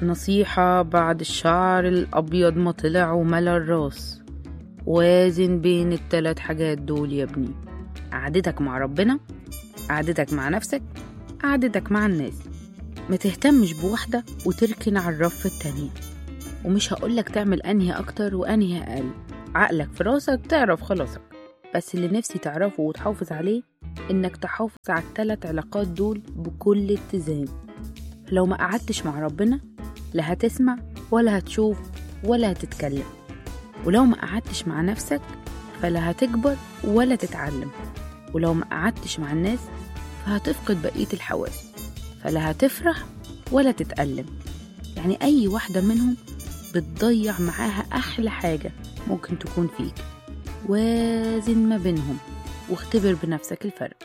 نصيحة بعد الشعر الأبيض ما طلع وملا الراس وازن بين التلات حاجات دول يا ابني قعدتك مع ربنا قعدتك مع نفسك قعدتك مع الناس ما تهتمش بواحدة وتركن على الرف التانية ومش هقولك تعمل أنهي أكتر وأنهي أقل عقلك في راسك تعرف خلاصك بس اللي نفسي تعرفه وتحافظ عليه إنك تحافظ على التلات علاقات دول بكل اتزان لو ما قعدتش مع ربنا لا هتسمع ولا هتشوف ولا هتتكلم ولو ما قعدتش مع نفسك فلا هتكبر ولا تتعلم ولو ما قعدتش مع الناس فهتفقد بقية الحواس فلا هتفرح ولا تتألم يعني أي واحدة منهم بتضيع معاها أحلى حاجة ممكن تكون فيك وازن ما بينهم واختبر بنفسك الفرق